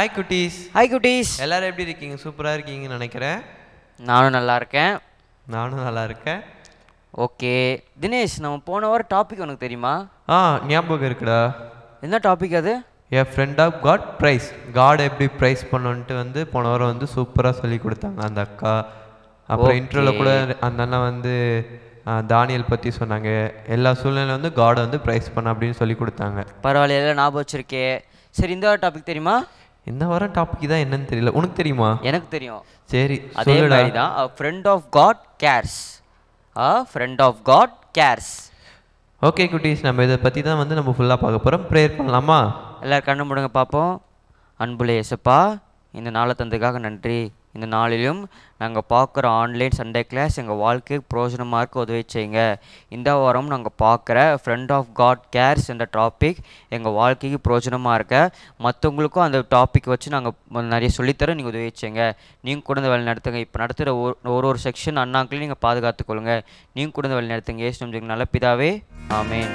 Hi குட்டீஸ் hi குட்டீஸ் எல்லாரும் எப்படி இருக்கீங்க சூப்பராக இருக்கீங்கன்னு நினைக்கிறேன் நானும் நல்லா இருக்கேன் நானும் நல்லா இருக்கேன் ஓகே தினேஷ் நம்ம போன வாரம் டாபிக் உனக்கு தெரியுமா ஆ ஞாபகம் இருக்குடா என்ன டாபிக் அது a friend of God praise God எப்படி ப்ரைஸ் பண்ணணுன்ட்டு வந்து போன வாரம் வந்து சூப்பராக சொல்லி கொடுத்தாங்க அந்த அக்கா அப்புறம் இன்டர்வியூவில் கூட அந்த அண்ணன் வந்து ஆ, தானியல் பற்றி சொன்னாங்க எல்லா சூழ்நிலையும் வந்து காடை வந்து ப்ரைஸ் பண்ண அப்படின்னு சொல்லி கொடுத்தாங்க பரவாயில்ல எல்லாம் ஞாபகம் வச்சிருக்கே சரி இந்த வாரம் டாபிக் தெரியுமா இந்த வாரம் டாபிக் தான் என்னன்னு தெரியல உனக்கு தெரியுமா எனக்கு தெரியும் சரி அதே சொல்லுடா மாதிரி தான் a friend of God cares a friend of God cares okay குட்டீஸ் நம்ம இதை பற்றி தான் வந்து நம்ம ஃபுல்லாக பார்க்க போகிறோம் ப்ரேயர் பண்ணலாமா எல்லாரும் கண்ணு முடுங்க பார்ப்போம் அன்புலே இயேசப்பா இந்த நாளை தந்ததுக்காக நன்றி இந்த நாளிலும் நாங்கள் பார்க்குற ஆன்லைன் சண்டே கிளாஸ் எங்கள் வாழ்க்கைக்கு பிரயோஜனமாக இருக்க உதவி செய்யுங்க இந்த வாரம் நாங்கள் பார்க்குற ஃப்ரெண்ட் ஆஃப் காட் கேர்ஸ் என்ற டாபிக் எங்கள் வாழ்க்கைக்கு பிரயோஜனமாக இருக்க மற்றவங்களுக்கும் அந்த டாபிக் வச்சு நாங்கள் நிறைய சொல்லித்தர நீங்கள் உதவி செய்யுங்க நீங்கள் கூட இந்த வேலை நடத்துங்க இப்போ நடத்துகிற ஒரு ஒரு ஒரு செக்ஷன் அண்ணாக்களையும் நீங்கள் பாதுகாத்துக்கொள்ளுங்க நீங்கள் கூட இந்த வேலை நடத்துங்க ஏசு நம்பிக்கை நல்ல பிதாவே ஆமேன்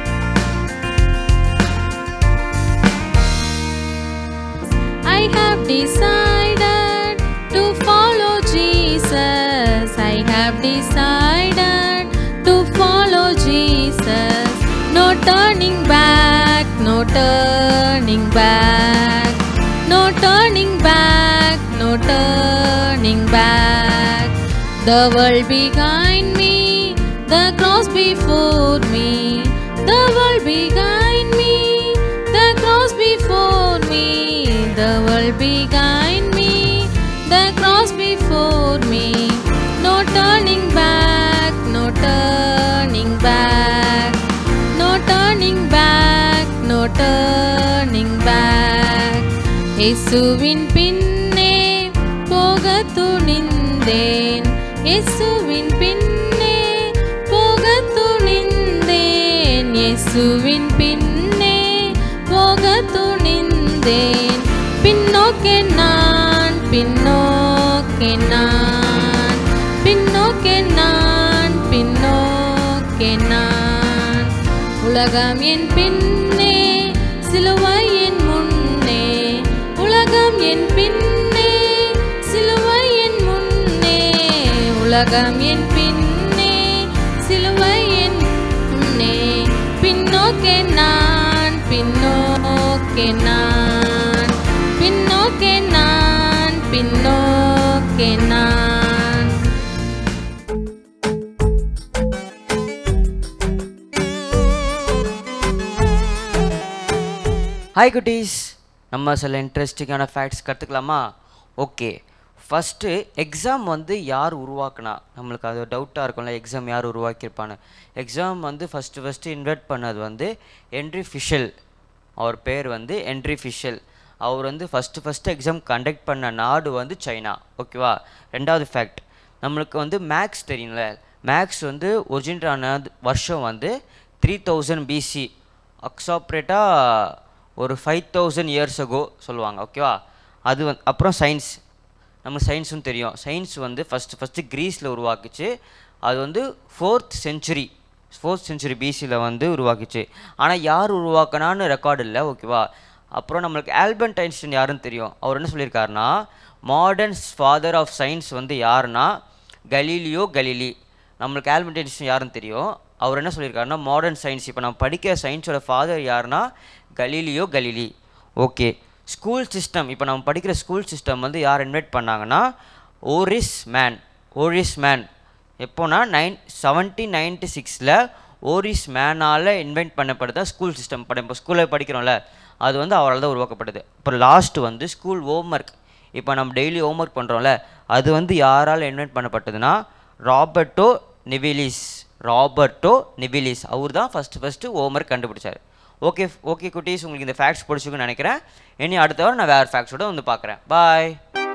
I have decided to follow Jesus. I have decided to follow Jesus. No turning back, no turning back. No turning back, no turning back. The world behind me, the cross before me. The world behind me, the cross before me. The world behind me, the cross before me. No turning back, no turning back. No turning back, no turning back. இயேசுவின் பின்னே போக துணிந்தேன் இயேசுவின் பின்னே போக துணிந்தேன் இயேசுவின் பின்னே போக துணிந்தேன் பின்னோக்கே நான் பின்னோக்கே நான் பின்னோக்கே நான் பின்னோக்கே நான் உலகம் என் பின்னே சிலுவை என் முன்னே உலகம் என் பின்னே சிலுவை என் முன்னே உலகம் என் பின்னே சிலுவை என் முன்னே பின்னோக்கே நான் பின்னோக்கே நான் பின்னோக்கே நான் பின்னோக்கே நான் ஹாய் குட்டீஸ் நம்ம சில இன்ட்ரெஸ்டிங்கான ஃபேக்ட்ஸ் கற்றுக்கலாமா ஓகே ஃபஸ்ட்டு எக்ஸாம் வந்து யார் உருவாக்குனா நம்மளுக்கு அது டவுட்டாக இருக்கும்ல எக்ஸாம் யார் உருவாக்கியிருப்பான்னு எக்ஸாம் வந்து ஃபஸ்ட்டு ஃபஸ்ட்டு இன்வைட் பண்ணது வந்து என்ட்ரி ஃபிஷல் அவர் பேர் வந்து என்ட்ரி ஃபிஷல் அவர் வந்து ஃபஸ்ட்டு ஃபஸ்ட்டு எக்ஸாம் கண்டக்ட் பண்ண நாடு வந்து சைனா ஓகேவா ரெண்டாவது ஃபேக்ட் நம்மளுக்கு வந்து மேக்ஸ் தெரியும்ல மேக்ஸ் வந்து ஒரிஜினல் ஆன வருஷம் வந்து த்ரீ தௌசண்ட் பிசி அக்ஸாப்ரேட்டாக ஒரு ஃபைவ் தௌசண்ட் இயர்ஸ் அகோ சொல்லுவாங்க ஓகேவா அது வந்து அப்புறம் சயின்ஸ் நம்ம சயின்ஸும் தெரியும் சயின்ஸ் வந்து ஃபஸ்ட்டு ஃபஸ்ட்டு க்ரீஸில் உருவாக்குச்சு அது வந்து ஃபோர்த் செஞ்சுரி ஃபோர்த் செஞ்சுரி பிசியில் வந்து உருவாக்குச்சு ஆனால் யார் உருவாக்குனான்னு ரெக்கார்டு இல்லை ஓகேவா அப்புறம் நம்மளுக்கு ஆல்பர்ட் ஐன்ஸ்டைன் யாருன்னு தெரியும் அவர் என்ன சொல்லியிருக்காருன்னா மாடர்ன் ஃபாதர் ஆஃப் சயின்ஸ் வந்து யாருன்னா கலீலியோ கலீலி நம்மளுக்கு ஆல்பர்ட் ஐன்ஸ்டைன் யாருன்னு தெரியும் அவர் என்ன சொல்லியிருக்காருன்னா மாடர்ன் சயின்ஸ் இப்போ நம்ம படிக்கிற சயின்ஸோட ஃபாதர் யாருன்னா Galileo Galilei okay school system இப்போ நம்ம படிக்கிற ஸ்கூல் சிஸ்டம் வந்து யார் இன்வைட் பண்ணாங்கன்னா ஓரிஸ் மேன் ஓரிஸ் மேன் எப்போனா நைன் செவன்டீன் நைன்டி சிக்ஸில் ஓரிஸ் மேனால் இன்வைட் பண்ணப்படுதா ஸ்கூல் சிஸ்டம் படி இப்போ ஸ்கூலில் படிக்கிறோம்ல அது வந்து அவரால் தான் உருவாக்கப்படுது அப்புறம் லாஸ்ட் வந்து ஸ்கூல் ஹோம்ஒர்க் இப்போ நம்ம டெய்லி ஹோம்ஒர்க் பண்ணுறோம்ல அது வந்து யாரால் இன்வைட் பண்ணப்பட்டதுன்னா ராபர்ட்டோ நிவிலிஸ் ராபர்ட்டோ நிவிலிஸ் அவர் தான் ஃபஸ்ட்டு ஃபஸ்ட்டு ஹோம்ஒர்க் கண்டுபிடிச்சார் ஓகே ஓகே குட்டீஸ் உங்களுக்கு இந்த ஃபேக்ட்ஸ் பிடிச்சிருக்குன்னு நினைக்கிறேன் இனி அடுத்த வாரம் நான் வேறு ஃபேக்ட்ஸோட வந்து பார்க்குறேன் பாய்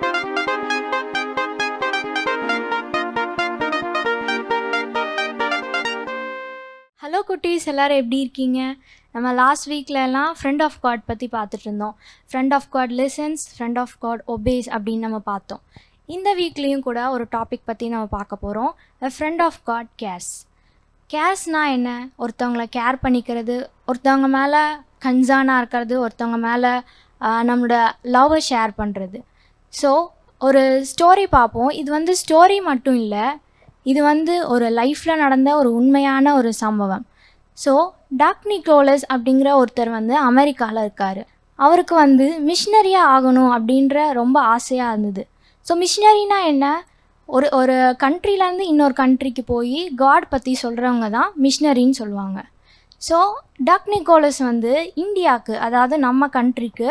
ஹலோ குட்டீஸ் எல்லாரும் எப்படி இருக்கீங்க நம்ம லாஸ்ட் வீக்லலாம் ஃப்ரெண்ட் ஆஃப் காட் பற்றி பார்த்துட்டு இருந்தோம் friend of God listens friend of God obeys அப்படின்னு நம்ம பார்த்தோம் இந்த வீக்லேயும் கூட ஒரு டாபிக் பற்றி நம்ம பார்க்க போகிறோம் ஃப்ரெண்ட் ஆஃப் காட் கேர்ஸ் கேர்ஸ்னால் என்ன ஒருத்தவங்கள கேர் பண்ணிக்கிறது ஒருத்தவங்க மேலே கன்சர்னாக இருக்கிறது ஒருத்தவங்க மேலே நம்மளோட லவ்வை ஷேர் பண்ணுறது ஸோ ஒரு ஸ்டோரி பார்ப்போம் இது வந்து ஸ்டோரி மட்டும் இல்லை இது வந்து ஒரு லைஃப்பில் நடந்த ஒரு உண்மையான ஒரு சம்பவம் ஸோ டாக் நிக்கோலஸ் அப்படிங்கிற ஒருத்தர் வந்து அமெரிக்காவில் இருக்கார் அவருக்கு வந்து மிஷினரியாக ஆகணும் அப்படின்ற ரொம்ப ஆசையாக இருந்தது ஸோ மிஷினரினா என்ன ஒரு ஒரு கண்ட்ரிலேருந்து இன்னொரு கண்ட்ரிக்கு போய் காட் பற்றி சொல்கிறவங்க தான் மிஷினரின்னு சொல்லுவாங்க ஸோ டக் நிக்கோலஸ் வந்து இந்தியாவுக்கு அதாவது நம்ம கண்ட்ரிக்கு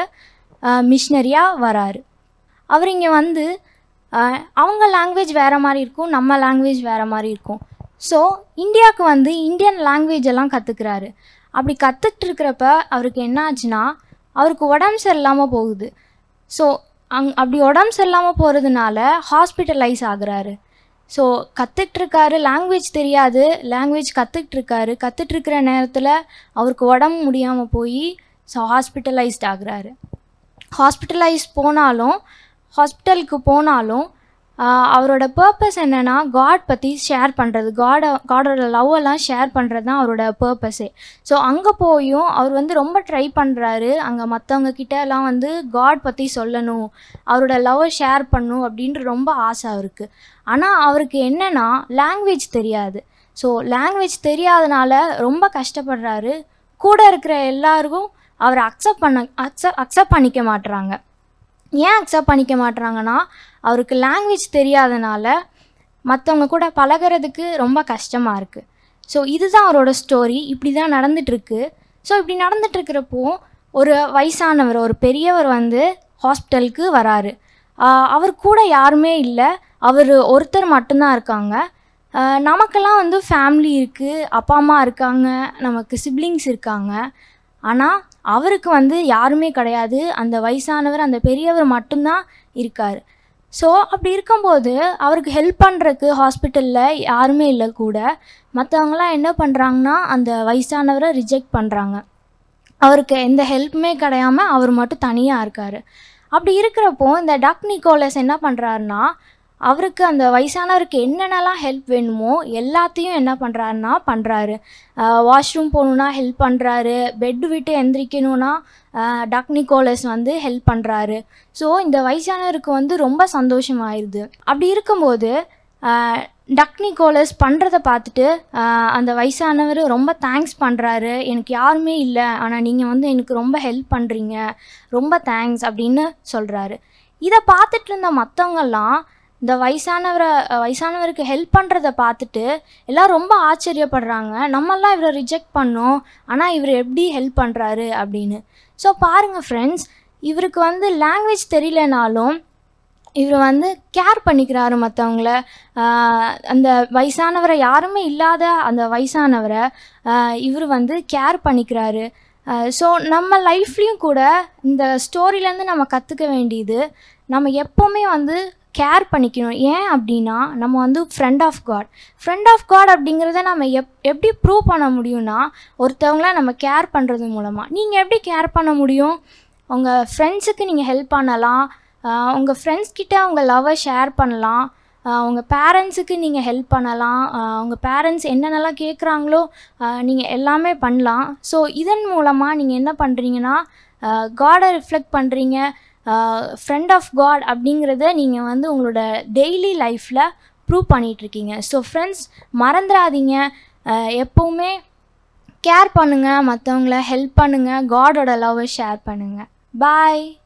மிஷினரியாக வராரு அவர் இங்கே வந்து அஹ், அவங்க லாங்குவேஜ் வேறு மாதிரி இருக்கும் நம்ம லாங்குவேஜ் வேறு மாதிரி இருக்கும் ஸோ இந்தியாவுக்கு வந்து இந்தியன் லாங்குவேஜ் எல்லாம் கற்றுக்குறாரு அப்படி கற்றுக்கிட்டு இருக்கிறப்ப அவருக்கு என்ன ஆச்சுன்னா அவருக்கு உடம்பு சரியில்லாமல் போகுது ஸோ அங் அப்படி உடம்பு சரியில்லாமல் போகிறதுனால ஹாஸ்பிட்டலைஸ் ஆகுறாரு ஸோ கற்றுட்ருக்காரு லாங்குவேஜ் தெரியாது லாங்குவேஜ் கற்றுட்ருக்காரு கற்றுட்ருக்கிற நேரத்தில் அவருக்கு உடம்பு முடியாமல் போய் ஸோ ஹாஸ்பிட்டலைஸ்ட் ஆகுறாரு ஹாஸ்பிட்டலைஸ் போனாலும் ஹாஸ்பிட்டலுக்கு போனாலும் ஆஹ், அவரோட பர்பஸ் என்னென்னா காட் பற்றி ஷேர் பண்ணுறது காட காடோட லவ் எல்லாம் ஷேர் பண்ணுறது தான் அவரோட பர்பஸே ஸோ அங்கே போயும் அவர் வந்து ரொம்ப ட்ரை பண்ணுறாரு அங்கே மற்றவங்க கிட்ட எல்லாம் வந்து காட் பற்றி சொல்லணும் அவரோட லவ்வை ஷேர் பண்ணணும் அப்படின்ற ரொம்ப ஆசை அவருக்கு ஆனால் அவருக்கு என்னென்னா லாங்குவேஜ் தெரியாது ஸோ லாங்குவேஜ் தெரியாதனால ரொம்ப கஷ்டப்படுறாரு கூட இருக்கிற எல்லாருக்கும் அவரை அக்செப்ட் பண்ண அக்செப்ட் அக்செப்ட் பண்ணிக்க மாட்றாங்க ஏன் அக்செப்ட் பண்ணிக்க மாட்றாங்கன்னா அவருக்கு லாங்குவேஜ் தெரியாதனால மற்றவங்க கூட பழகுறதுக்கு ரொம்ப கஷ்டமாக இருக்குது ஸோ இதுதான் அவரோட ஸ்டோரி இப்படி தான் நடந்துட்டுருக்கு ஸோ இப்படி நடந்துட்டுருக்கிறப்போ ஒரு வயசானவர் ஒரு பெரியவர் வந்து ஹாஸ்பிட்டலுக்கு வராரு ஆஹ் அவர் கூட யாருமே இல்லை அவர் ஒருத்தர் மட்டும்தான் இருக்காங்க ஆஹ் நமக்கெல்லாம் வந்து ஃபேமிலி இருக்குது அப்பா அம்மா இருக்காங்க நமக்கு சிப்ளிங்ஸ் இருக்காங்க ஆனால் அவருக்கு வந்து யாருமே கிடையாது அந்த வயசானவர் அந்த பெரியவர் மட்டும்தான் இருக்கார் ஸோ அப்படி இருக்கும்போது அவருக்கு ஹெல்ப் பண்ணுறதுக்கு ஹாஸ்பிட்டலில் யாருமே இல்லை கூட மற்றவங்களாம் என்ன பண்ணுறாங்கன்னா அந்த வயசானவரை ரிஜெக்ட் பண்ணுறாங்க அவருக்கு எந்த ஹெல்ப்புமே கிடையாம அவர் மட்டும் தனியாக இருக்கார் அப்படி இருக்கிறப்போ இந்த டக் நிக்கோலஸ் என்ன பண்ணுறாருன்னா அவருக்கு அந்த வயசானவருக்கு என்னென்னலாம் ஹெல்ப் வேணுமோ எல்லாத்தையும் என்ன பண்ணுறாருன்னா பண்ணுறாரு வாஷ்ரூம் போகணுன்னா ஹெல்ப் பண்ணுறாரு பெட்டு விட்டு எந்திரிக்கணும்னா டக் நிக்கோலஸ் வந்து ஹெல்ப் பண்ணுறாரு ஸோ இந்த வயசானவருக்கு வந்து ரொம்ப சந்தோஷமாயிருது அப்படி இருக்கும்போது ஆஹ், டக் நிக்கோலஸ் பண்ணுறத பார்த்துட்டு ஆஹ், அந்த வயசானவர் ரொம்ப தேங்க்ஸ் பண்ணுறாரு எனக்கு யாருமே இல்லை ஆனால் நீங்கள் வந்து எனக்கு ரொம்ப ஹெல்ப் பண்ணுறீங்க ரொம்ப தேங்க்ஸ் அப்படின்னு சொல்கிறாரு இதை பார்த்துட்டு இருந்த மற்றவங்கெல்லாம் இந்த வயசானவரை வயசானவருக்கு ஹெல்ப் பண்ணுறத பார்த்துட்டு எல்லாம் ரொம்ப ஆச்சரியப்படுறாங்க நம்மெல்லாம் இவரை ரிஜெக்ட் பண்ணோம் ஆனால் இவர் எப்படி ஹெல்ப் பண்ணுறாரு அப்படின்னு ஸோ பாருங்கள் ஃப்ரெண்ட்ஸ் இவருக்கு வந்து லாங்குவேஜ் தெரியலனாலும் இவர் வந்து கேர் பண்ணிக்கிறாரு மற்றவங்கள அந்த வயசானவரை யாருமே இல்லாத அந்த வயசானவரை இவர் வந்து கேர் பண்ணிக்கிறாரு ஸோ நம்ம லைஃப்லேயும் கூட இந்த ஸ்டோரியிலேருந்து நம்ம கற்றுக்க வேண்டியது நம்ம எப்போவுமே வந்து கேர் பண்ணிக்கணும் ஏன் அப்படின்னா நம்ம வந்து friend of God friend of God அப்படிங்கிறத நம்ம எப் எப்படி ப்ரூவ் பண்ண முடியும்னா ஒருத்தவங்கள நம்ம கேர் பண்ணுறது மூலமாக நீங்கள் எப்படி கேர் பண்ண முடியும் உங்கள் ஃப்ரெண்ட்ஸுக்கு நீங்கள் ஹெல்ப் பண்ணலாம் ஆஹ் உங்கள் ஃப்ரெண்ட்ஸ் கிட்ட உங்கள் லவ்வை ஷேர் பண்ணலாம் ஆஹ் உங்கள் பேரண்ட்ஸுக்கு நீங்கள் ஹெல்ப் பண்ணலாம் ஆஹ் உங்கள் பேரண்ட்ஸ் என்னென்னலாம் கேட்குறாங்களோ நீங்கள் எல்லாமே பண்ணலாம் ஸோ இதன் மூலமாக நீங்கள் என்ன பண்ணுறீங்கன்னா காடை ரிஃப்ளெக்ட் பண்ணுறீங்க ஃப்ரெண்ட் ஆஃப் காட் அப்படிங்கிறத நீங்கள் வந்து உங்களோட டெய்லி லைஃப்பில் ப்ரூவ் பண்ணிகிட்ருக்கீங்க ஸோ ஃப்ரெண்ட்ஸ் மறந்துடாதீங்க ஆஹ் எப்போவுமே கேர் பண்ணுங்கள் மற்றவங்கள ஹெல்ப் பண்ணுங்கள் காடோட லவ்வை ஷேர் பண்ணுங்கள் பாய்